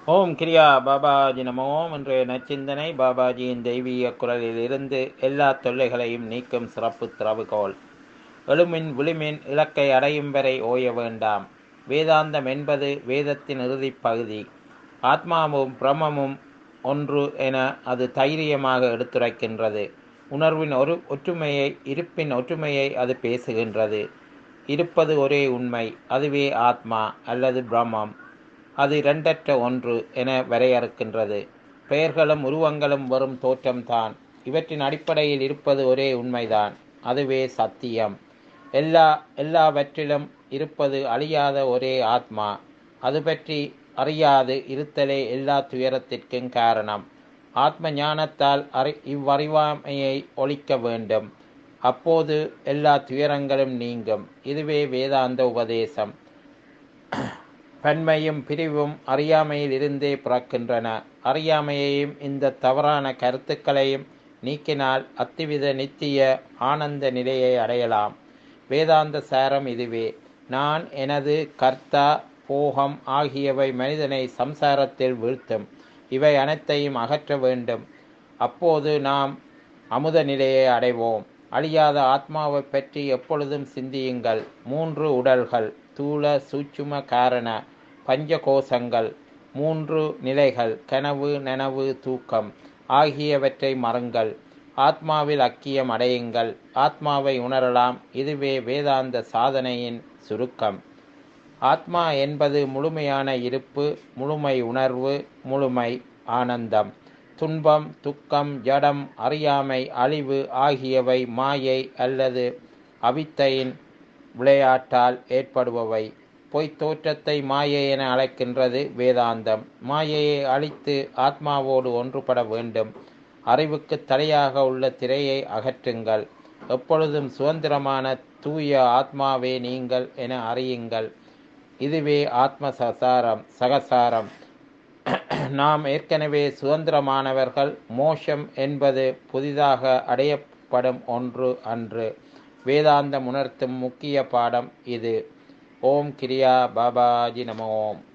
ஓம் கிரியா பாபாஜி நமோ என்ற நச்சிந்தனை பாபாஜியின் தெய்வீக குரலில் இருந்து எல்லா தொல்லைகளையும் நீக்கும் சிறப்பு திறவுகோல் எழுமின் விழுமின் இலக்கை அடையும் வரை ஓய வேண்டாம் வேதாந்தம் என்பது வேதத்தின் இறுதிப் பகுதி ஆத்மாவும் பிரம்மமும் ஒன்று என அது தைரியமாக எடுத்துரைக்கின்றது உணர்வின் ஒரு ஒற்றுமையை இருப்பின் ஒற்றுமையை அது பேசுகின்றது இருப்பது ஒரே உண்மை அதுவே ஆத்மா அல்லது பிரம்மம் அது இரண்டற்ற ஒன்று என வரையறுக்கின்றது பெயர்களும் உருவங்களும் வரும் தோற்றம்தான் இவற்றின் அடிப்படையில் இருப்பது ஒரே உண்மைதான் அதுவே சத்தியம் எல்லா எல்லாவற்றிலும் இருப்பது அழியாத ஒரே ஆத்மா அது பற்றி அறியாது இருத்தலே எல்லா துயரத்திற்கும் காரணம் ஆத்ம ஞானத்தால் அறி இவ்வறிவாமையை ஒழிக்க வேண்டும் அப்போது எல்லா துயரங்களும் நீங்கும் இதுவே வேதாந்த உபதேசம் பன்மையும் பிரிவும் அறியாமையில் இருந்தே பிறக்கின்றன அறியாமையையும் இந்த தவறான கருத்துக்களையும் நீக்கினால் அத்திவித நித்திய ஆனந்த நிலையை அடையலாம் வேதாந்த சாரம் இதுவே நான் எனது கர்த்தா போகம் ஆகியவை மனிதனை சம்சாரத்தில் வீழ்த்தும் இவை அனைத்தையும் அகற்ற வேண்டும் அப்போது நாம் அமுத நிலையை அடைவோம் அழியாத ஆத்மாவை பற்றி எப்பொழுதும் சிந்தியுங்கள் மூன்று உடல்கள் தூள சூட்சும காரண பஞ்சகோசங்கள் மூன்று நிலைகள் கனவு நனவு தூக்கம் ஆகியவற்றை மறுங்கள் ஆத்மாவில் அக்கியம் அடையுங்கள் ஆத்மாவை உணரலாம் இதுவே வேதாந்த சாதனையின் சுருக்கம் ஆத்மா என்பது முழுமையான இருப்பு முழுமை உணர்வு முழுமை ஆனந்தம் துன்பம் துக்கம் ஜடம் அறியாமை அழிவு ஆகியவை மாயை அல்லது அவித்தையின் விளையாட்டால் ஏற்படுபவை பொய்த் தோற்றத்தை மாயை என அழைக்கின்றது வேதாந்தம் மாயையை அழித்து ஆத்மாவோடு ஒன்றுபட வேண்டும் அறிவுக்கு தடையாக உள்ள திரையை அகற்றுங்கள் எப்பொழுதும் சுதந்திரமான தூய ஆத்மாவே நீங்கள் என அறியுங்கள் இதுவே ஆத்ம சசாரம் சகசாரம் நாம் ஏற்கனவே சுதந்திரமானவர்கள் மோஷம் என்பது புதிதாக அடையப்படும் ஒன்று அன்று வேதாந்தம் உணர்த்தும் முக்கிய பாடம் இது ஓம் கிரியா பாபாஜி நம ஓம்